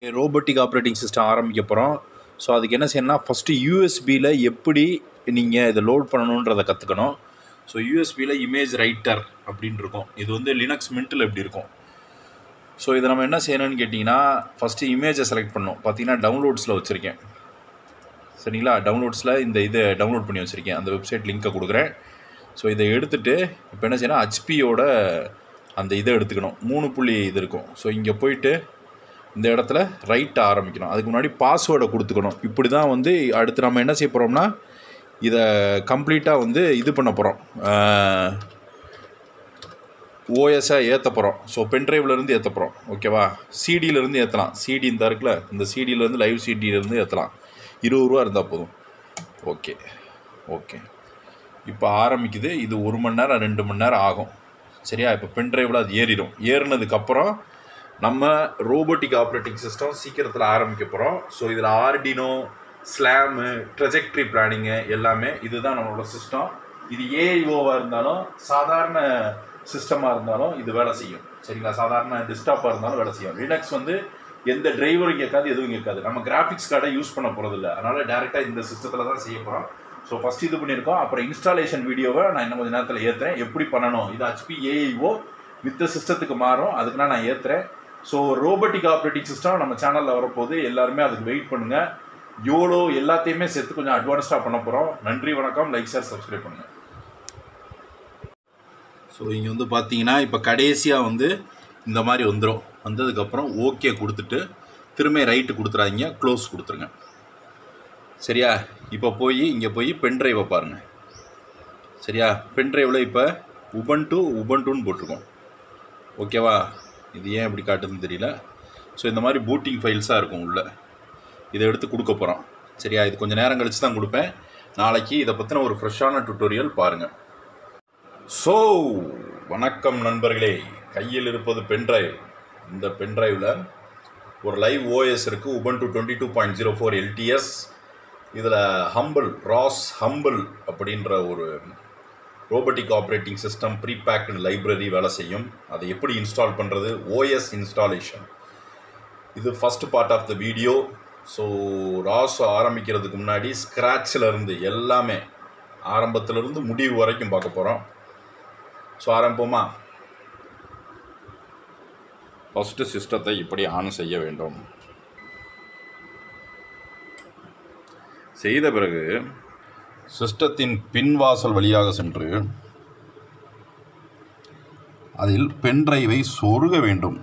robotic operating system ஆரம்பிக்க போகிறோம் so அதுக்கு என்ன செய்யணும்னா ஃபஸ்ட்டு யூஎஸ்பியில் எப்படி நீங்கள் இதை லோட் பண்ணணுன்றதை கற்றுக்கணும் ஸோ யூஎஸ்பியில் இமேஜ் ரைட்டர் அப்படின்னு இருக்கும் இது வந்து லினக்ஸ் மின்ட்டில் எப்படி இருக்கும் ஸோ இதை நம்ம என்ன செய்யணும்னு கேட்டிங்கன்னா ஃபஸ்ட்டு இமேஜை செலக்ட் பண்ணணும் பார்த்தீங்கன்னா டவுன்லோட்ஸில் வச்சுருக்கேன் சரிங்களா டவுன்லோட்ஸில் இந்த இதை டவுன்லோட் பண்ணி வச்சுருக்கேன் அந்த வெப்சைட் லிங்க்கை கொடுக்குறேன் ஸோ இதை எடுத்துகிட்டு இப்போ என்ன செய்யணும் ஹச்பியோட அந்த இதை எடுத்துக்கணும் மூணு புள்ளி இது இருக்கும் ஸோ இங்கே போயிட்டு இந்த இடத்துல ரைட் ஆரம்பிக்கணும் அதுக்கு முன்னாடி பாஸ்வேர்டை கொடுத்துக்கணும் இப்படி தான் வந்து அடுத்து நம்ம என்ன செய்ய போகிறோம்னா இதை கம்ப்ளீட்டாக வந்து இது பண்ண போகிறோம் ஓஎஸை ஏற்ற போகிறோம் ஸோ பென்ட்ரைவ்லேருந்து ஏற்ற போகிறோம் ஓகேவா சிடியிலேருந்து ஏற்றலாம் சிடி இந்த இருக்குல்ல இந்த சிடியிலேருந்து லைவ் சிடியிலேருந்து ஏற்றலாம் இருபது ரூபா இருந்தால் போதும் ஓகே ஓகே இப்போ ஆரம்பிக்குது இது ஒரு மணி நேரம் ரெண்டு மணி நேரம் ஆகும் சரியா இப்போ பென்ட்ரைவில் அது ஏறிடும் ஏறினதுக்கப்புறம் நம்ம ரோபோட்டிக் ஆப்ரேட்டிங் சிஸ்டம் சீக்கிரத்தில் ஆரம்பிக்க போகிறோம் ஸோ இதில் ஆர்டினோ ஸ்லாமு ட்ரெஜெக்ட்ரி பிளானிங்கு எல்லாமே இதுதான் நம்மளோட சிஸ்டம் இது ஏஐஓவாக இருந்தாலும் சாதாரண சிஸ்டமாக இருந்தாலும் இது வேலை செய்யும் சரிங்களா சாதாரண டெஸ்க்டாப்பாக இருந்தாலும் வேலை செய்யும் லினக்ஸ் வந்து எந்த டிரைவரும் கேட்காது எதுவும் கேட்காது நம்ம கிராஃபிக்ஸ் கார்டை யூஸ் பண்ண போகிறதில்ல அதனால் டேரெக்டாக இந்த சிஸ்டத்தில் தான் செய்ய போகிறோம் ஸோ ஃபஸ்ட் இது பண்ணியிருக்கோம் அப்புறம் இன்ஸ்டாலேஷன் வீடியோவை நான் இன்னும் கொஞ்சம் நேரத்தில் ஏற்றுறேன் எப்படி பண்ணணும் இது ஹச்பி ஏஐஓ வித் சிஸ்டத்துக்கு மாறும் அதுக்குன்னா நான் ஏற்றுறேன் ஸோ ரோபோட்டிக் ஆப்ரேட்டிங் சிஸ்டம் நம்ம சேனலில் வரப்போது எல்லாருமே அதுக்கு வெயிட் பண்ணுங்கள் யோலோ எல்லாத்தையுமே சேர்த்து கொஞ்சம் அட்வான்ஸ்டாக பண்ண போகிறோம் நன்றி வணக்கம் லைக் ஷேர் சப்ஸ்கிரைப் பண்ணுங்கள் ஸோ இங்கே வந்து பார்த்தீங்கன்னா இப்போ கடைசியாக வந்து இந்த மாதிரி வந்துடும் வந்ததுக்கப்புறம் ஓகே கொடுத்துட்டு திரும்ப ரைட்டு கொடுத்துறாதீங்க க்ளோஸ் கொடுத்துருங்க சரியா இப்போ போய் இங்கே போய் பென்ட்ரைவை பாருங்கள் சரியா பென்ட்ரைவில் இப்போ உபன் டு உபன் டூன்னு போட்டிருக்கோம் ஓகேவா இது ஏன் இப்படி காட்டுதுன்னு தெரியல ஸோ இந்த மாதிரி பூட்டிங் ஃபைல்ஸாக இருக்கும் உள்ளே இதை எடுத்து கொடுக்க போகிறோம் சரியா இது கொஞ்சம் நேரம் கழித்து தான் கொடுப்பேன் நாளைக்கு இதை பற்றின ஒரு ஃப்ரெஷ்ஷான டுட்டோரியல் பாருங்கள் ஸோ வணக்கம் நண்பர்களே கையில் இருப்பது பென்ட்ரைவ் இந்த பென்ட்ரைவில் ஒரு லைவ் ஓஎஸ் இருக்குது Ubuntu twenty two point zero four LTS இதில் ஹம்பிள் ராஸ் ஹம்பிள் அப்படின்ற ஒரு robotic operating system pre packed library வேலை செய்யும் அதை எப்படி இன்ஸ்டால் பண்ணுறது ஓஎஸ் இன்ஸ்டாலேஷன் இது first part of the video so ROS ஆரம்பிக்கிறதுக்கு முன்னாடி ஸ்க்ராட்சில் இருந்து எல்லாமே ஆரம்பத்திலிருந்து முடிவு வரைக்கும் பார்க்க போகிறோம் ஸோ ஆரம்பிப்போமா ஃபஸ்ட்டு சிஸ்டத்தை இப்படி ஆன் செய்ய வேண்டும் செய்த பிறகு சிஸ்டத்தின் பின்வாசல் வழியாக சென்று அதில் பென்ட்ரைவை சொருக வேண்டும்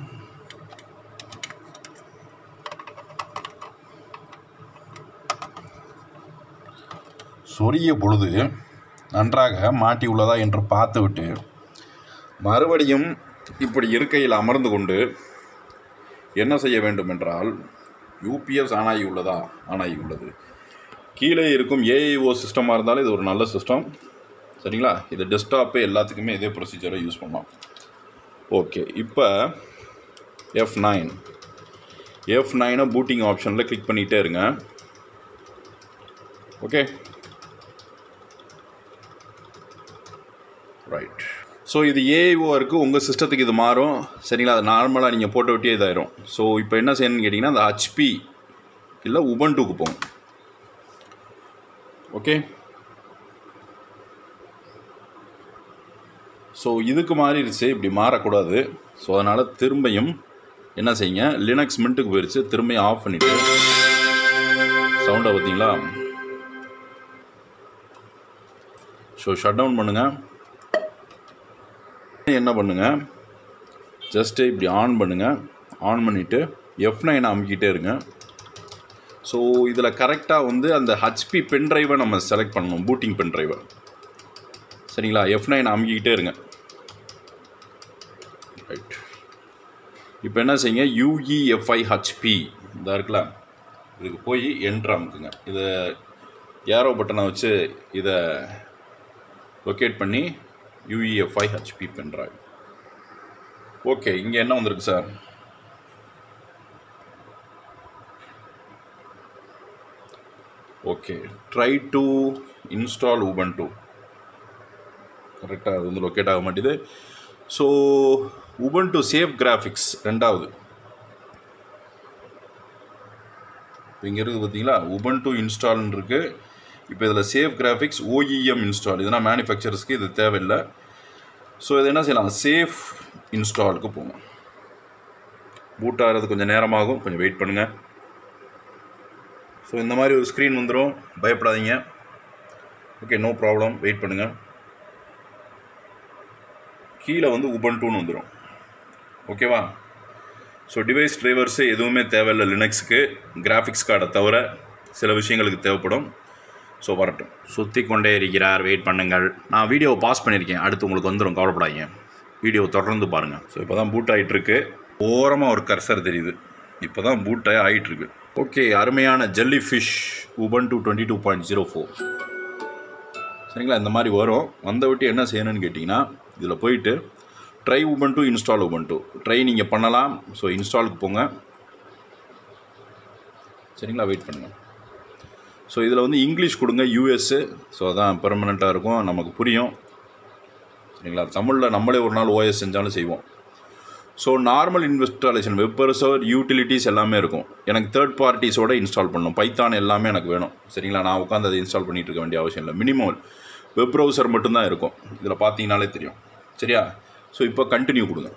சொரிய பொழுது நன்றாக மாட்டி உள்ளதா என்று பார்த்துவிட்டு மறுபடியும் இப்படி இருக்கையில் அமர்ந்து கொண்டு என்ன செய்ய வேண்டும் என்றால் யூபிஎஸ் ஆனாகி உள்ளதா ஆனாகி உள்ளது கீழே இருக்கும் ஏஐஓ சிஸ்டமாக இருந்தாலும் இது ஒரு நல்ல சிஸ்டம் சரிங்களா இது டெஸ்க்டாப்பு எல்லாத்துக்குமே இதே ப்ரொசீஜரை யூஸ் பண்ணலாம் ஓகே இப்போ எஃப் நைன் எஃப் நைனை பூட்டிங் ஆப்ஷனில் கிளிக் பண்ணிகிட்டே இருங்க ஓகே ரைட் ஸோ இது ஏஐஓ இருக்குது உங்கள் சிஸ்டத்துக்கு இது மாறும் சரிங்களா அது நார்மலாக நீங்கள் போட்ட விட்டே இதாயிரும் ஸோ இப்போ என்ன செய்யணும்னு கேட்டிங்கன்னா அந்த ஹச்பி இல்லை உபன்டூக்கு போகும் ஓகே ஸோ இதுக்கு மாறிடுச்சு இப்படி மாறக்கூடாது ஸோ அதனால் திரும்பியும் என்ன செய்யுங்க லினக்ஸ் மின்ட்டுக்கு போயிடுச்சு திரும்பியும் ஆஃப் பண்ணிவிட்டு சவுண்டை பார்த்தீங்களா ஸோ ஷட் டவுன் பண்ணுங்கள் என்ன பண்ணுங்கள் ஜஸ்ட்டு இப்படி ஆன் பண்ணுங்கள் ஆன் பண்ணிவிட்டு எஃப் நைன் அமுக்கிட்டே இருங்க ஸோ இதில் கரெக்டாக வந்து அந்த ஹச்பி பென்ட்ரைவை நம்ம செலக்ட் பண்ணணும் பூட்டிங் பென்ட்ரைவை சரிங்களா எஃப் நைன் அமுக்கிக்கிட்டே இருங்க ரைட் இப்போ என்ன செய்யுங்க யூஇஎஃப்ஐ ஹச்பி இதாக இருக்குல்ல இதுக்கு போய் என்ட்ரு அமுக்குங்க இதை ஏரோ பட்டனை வச்சு இதை லொக்கேட் பண்ணி யூஇஎஃப்ஐ ஹச்பி பென்ட்ரைவ் ஓகே இங்கே என்ன வந்திருக்கு sir okay try to install Ubuntu கரெக்டாக அது வந்து லொக்கேட் ஆக மாட்டேது so Ubuntu safe graphics ரெண்டாவது இப்போ இங்கே இருக்குது பார்த்தீங்களா உபன் டு இன்ஸ்டால்னு இருக்குது இப்போ இதில் சேவ் கிராஃபிக்ஸ் ஓஇஎம் இன்ஸ்டால் இதெல்லாம் மேனுஃபேக்சரர்ஸ்க்கு இது தேவையில்லை ஸோ இது என்ன செய்யலாம் சேஃப் இன்ஸ்டாலுக்கு போங்க பூட் ஆகிறது கொஞ்சம் நேரமாகும் கொஞ்சம் வெயிட் பண்ணுங்கள் ஸோ இந்த மாதிரி ஒரு ஸ்க்ரீன் வந்துடும் பயப்படாதீங்க ஓகே நோ ப்ராப்ளம் வெயிட் பண்ணுங்கள் கீழே வந்து உபன்டூன்னு வந்துடும் ஓகேவா ஸோ டிவைஸ் டிரைவர்ஸு எதுவுமே தேவையில்லை லினக்ஸுக்கு கிராஃபிக்ஸ் கார்டை தவிர சில விஷயங்களுக்கு தேவைப்படும் ஸோ வரட்டும் சுற்றி கொண்டே இருக்கிறார் வெயிட் பண்ணுங்கள் நான் வீடியோவை பாஸ் பண்ணியிருக்கேன் அடுத்து உங்களுக்கு வந்துடும் கவலைப்படாதீங்க வீடியோ தொடர்ந்து பாருங்கள் ஸோ இப்போ தான் பூட் ஆகிட்டுருக்கு ஓரமாக ஒரு கர்சர் தெரியுது இப்போ தான் பூட் ஆகி ஆகிட்டுருக்கு ஓகே அருமையான jellyfish Ubuntu twenty two point zero four சரிங்களா இந்த மாதிரி வரும் வந்த விட்டு என்ன செய்யணும்னு கேட்டிங்கன்னா இதில் போயிட்டு try Ubuntu install Ubuntu try நீங்கள் பண்ணலாம் ஸோ இன்ஸ்டாலுக்கு போங்க சரிங்களா வெயிட் பண்ணுங்கள் ஸோ இதில் வந்து இங்கிலீஷ் கொடுங்க யூஎஸ்ஸு ஸோ அதான் பெர்மனெண்ட்டாக இருக்கும் நமக்கு புரியும் சரிங்களா தமிழில் நம்மளே ஒரு நாள் ஓஎஸ் செஞ்சாலும் செய்வோம் so normal installation web browser utilities எல்லாமே இருக்கும் எனக்கு தேர்ட் பார்ட்டிஸோட இன்ஸ்டால் பண்ணணும் பைத்தான் எல்லாமே எனக்கு வேணும் சரிங்களா நான் உட்காந்து அதை இன்ஸ்டால் பண்ணிகிட்டு இருக்க வேண்டிய அவசியம் இல்லை மினிமம் வெப் ப்ரௌசர் மட்டும்தான் இருக்கும் இதில் பார்த்தீங்கனாலே தெரியும் சரியா ஸோ இப்போ கண்டினியூ கொடுங்க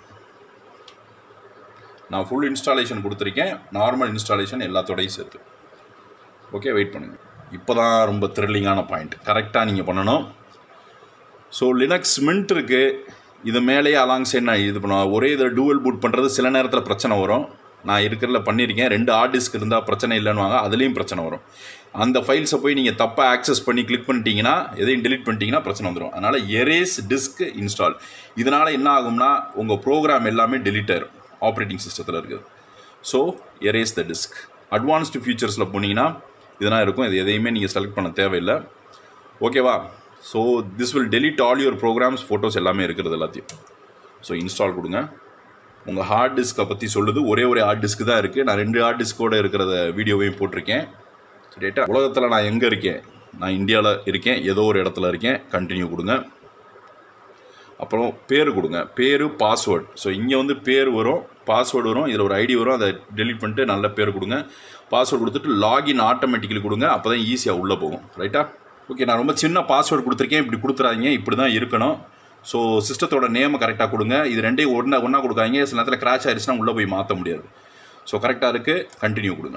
நான் ஃபுல் இன்ஸ்டாலேஷன் கொடுத்துருக்கேன் நார்மல் இன்ஸ்டாலேஷன் எல்லாத்தோடையும் சேர்த்து ஓகே வெயிட் பண்ணுங்கள் இப்போ தான் ரொம்ப த்ரில்லிங்கான பாயிண்ட் கரெக்டாக நீங்கள் பண்ணணும் ஸோ லினக்ஸ் மின்ட் இருக்குது இது மேலேயே அலாங் சைட் நான் இது பண்ணுவேன் ஒரே இதில் டூவல் பூட் பண்ணுறது சில நேரத்தில் பிரச்சனை வரும் நான் இருக்கிறதுல பண்ணியிருக்கேன் ரெண்டு ஹார்ட் டிஸ்க் இருந்தால் பிரச்சனை இல்லைன்னுவாங்க அதுலேயும் பிரச்சனை வரும் அந்த ஃபைல்ஸை போய் நீங்கள் தப்பாக ஆக்சஸ் பண்ணி கிளிக் பண்ணிட்டீங்கன்னா எதையும் delete பண்ணிட்டீங்கன்னா பிரச்சனை வந்துடும் அதனால் எரேஸ் டிஸ்க் இன்ஸ்டால் இதனால் என்ன ஆகும்னா உங்கள் ப்ரோக்ராம் எல்லாமே delete ஆயிரும் ஆப்ரேட்டிங் சிஸ்டத்தில் இருக்குது so erase the disk advanced ஃபீச்சர்ஸில் போனீங்கன்னா இதெல்லாம் இருக்கும் இது எதையுமே நீங்கள் செலக்ட் பண்ண தேவையில்லை ஓகேவா so this will delete all your programs photos எல்லாமே இருக்கிறது எல்லாத்தையும் ஸோ இன்ஸ்டால் கொடுங்க உங்கள் ஹார்ட் டிஸ்க்கை பற்றி சொல்லுது ஒரே ஒரே ஹார்ட் டிஸ்க் தான் இருக்குது நான் ரெண்டு ஹார்ட் டிஸ்கோட இருக்கிறத வீடியோவையும் போட்டிருக்கேன் ரைட்டா உலகத்தில் நான் எங்கே இருக்கேன் நான் இந்தியாவில் இருக்கேன் ஏதோ ஒரு இடத்துல இருக்கேன் கண்டினியூ கொடுங்க அப்புறம் பேர் கொடுங்க பேர் பாஸ்வேர்டு ஸோ இங்கே வந்து பேர் வரும் பாஸ்வேர்டு வரும் இதில் ஒரு ஐடி வரும் அதை delete பண்ணிட்டு நல்ல பேர் கொடுங்க பாஸ்வேர்டு கொடுத்துட்டு லாகின் ஆட்டோமேட்டிக்கலி கொடுங்க அப்போ தான் ஈஸியாக உள்ளே போகும் ரைட்டா ஓகே நான் ரொம்ப சின்ன பாஸ்வேர்டு கொடுத்துருக்கேன் இப்படி கொடுத்துறாதீங்க இப்படி தான் இருக்கணும் ஸோ சிஸ்டத்தோட நேமை கரெக்டாக கொடுங்க இது ரெண்டையும் ஒன்றா ஒன்றா கொடுக்காதீங்க சில நேரத்தில் கிராச் ஆயிடுச்சுன்னா உள்ளே போய் மாற்ற முடியாது ஸோ கரெக்டாக இருக்குது கண்டினியூ கொடுங்க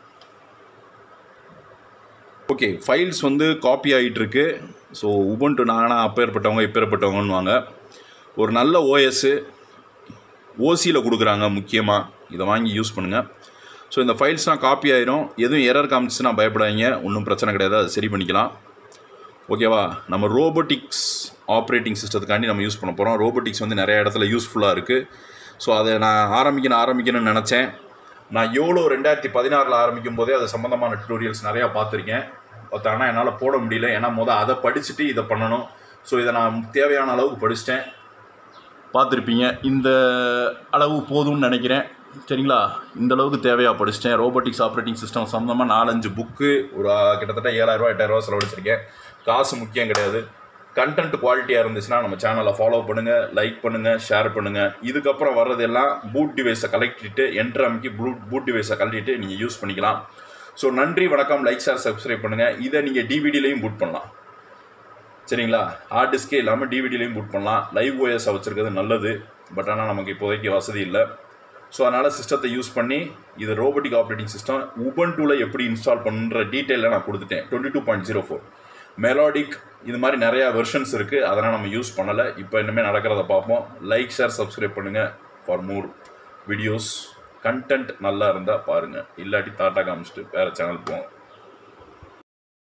ஓகே ஃபைல்ஸ் வந்து காப்பி ஆகிட்டு இருக்கு ஸோ உபன்ட்டு நானா அப்பேற்பட்டவங்க இப்பேற்பட்டவங்கன்னு வாங்க ஒரு நல்ல ஓஎஸ்ஸு ஓசியில் கொடுக்குறாங்க முக்கியமாக இதை வாங்கி யூஸ் பண்ணுங்கள் ஸோ இந்த ஃபைல்ஸ்லாம் காப்பி ஆயிரும் எதுவும் எரர் காமிச்சுன்னா பயப்படாதீங்க ஒன்றும் பிரச்சனை கிடையாது அதை சரி பண்ணிக்கலாம் ஓகேவா நம்ம ரோபோட்டிக்ஸ் ஆப்ரேட்டிங் சிஸ்டத்துக்காண்டி நம்ம யூஸ் பண்ண போகிறோம் ரோபோட்டிக்ஸ் வந்து நிறைய இடத்துல யூஸ்ஃபுல்லாக இருக்குது ஸோ அதை நான் ஆரம்பிக்கணும் ஆரம்பிக்கணும்னு நினச்சேன் நான் யோலோ ரெண்டாயிரத்தி பதினாறில் ஆரம்பிக்கும் போதே அது சம்மந்தமான டுட்டோரியல்ஸ் நிறையா பார்த்துருக்கேன் பட் ஆனால் என்னால் போட முடியல ஏன்னா மொதல் அதை படிச்சுட்டு இதை பண்ணணும் ஸோ இதை நான் தேவையான அளவுக்கு படிச்சிட்டேன் பார்த்துருப்பீங்க இந்த அளவு போதும்னு நினைக்கிறேன் சரிங்களா இந்த அளவுக்கு தேவையாக படிச்சிட்டேன் ரோபோட்டிக்ஸ் ஆப்ரேட்டிங் சிஸ்டம் சம்மந்தமாக நாலஞ்சு புக்கு ஒரு ஆ, கிட்டத்தட்ட ஏழாயிரரூவா எட்டாயிரரூவா செலவழிச்சிருக்கேன் காசு முக்கியம் கிடையாது கண்டென்ட் குவாலிட்டியாக இருந்துச்சுன்னா நம்ம சேனலை ஃபாலோ பண்ணுங்கள் லைக் பண்ணுங்கள் ஷேர் பண்ணுங்கள் இதுக்கப்புறம் வர்றதெல்லாம் பூட் டிவைஸை கலெக்டிட்டு என்ட்ரு அமைக்கி பூட் பூட் டிவைஸை கழட்டிட்டு நீங்கள் யூஸ் பண்ணிக்கலாம் ஸோ நன்றி வணக்கம் லைக் ஷேர் சப்ஸ்கிரைப் பண்ணுங்கள் இதை நீங்கள் டிவிடிலையும் பூட் பண்ணலாம் சரிங்களா ஹார்ட் டிஸ்கே இல்லாமல் டிவிடிலையும் பூட் பண்ணலாம் லைவ் ஓஎஸ் வச்சுருக்கிறது நல்லது பட் ஆனால் நமக்கு இப்போதைக்கு வசதி இல்லை ஸோ அதனால் சிஸ்டத்தை யூஸ் பண்ணி இது ரோபோட்டிக் ஆப்ரேட்டிங் சிஸ்டம் உபன்டூவில் எப்படி இன்ஸ்டால் பண்ணுற டீட்டெயிலில் நான் கொடுத்துட்டேன் twenty two point zero four மெலாடிக் இது மாதிரி நிறையா வெர்ஷன்ஸ் இருக்குது அதெல்லாம் நம்ம யூஸ் பண்ணலை இப்போ இனிமேல் நடக்கிறத பார்ப்போம் லைக் ஷேர் சப்ஸ்கிரைப் பண்ணுங்கள் ஃபார் மோர் வீடியோஸ் கண்டென்ட் நல்லா இருந்தால் பாருங்கள் இல்லாட்டி தாட்டா காமிச்சிட்டு வேறு சேனல் போங்க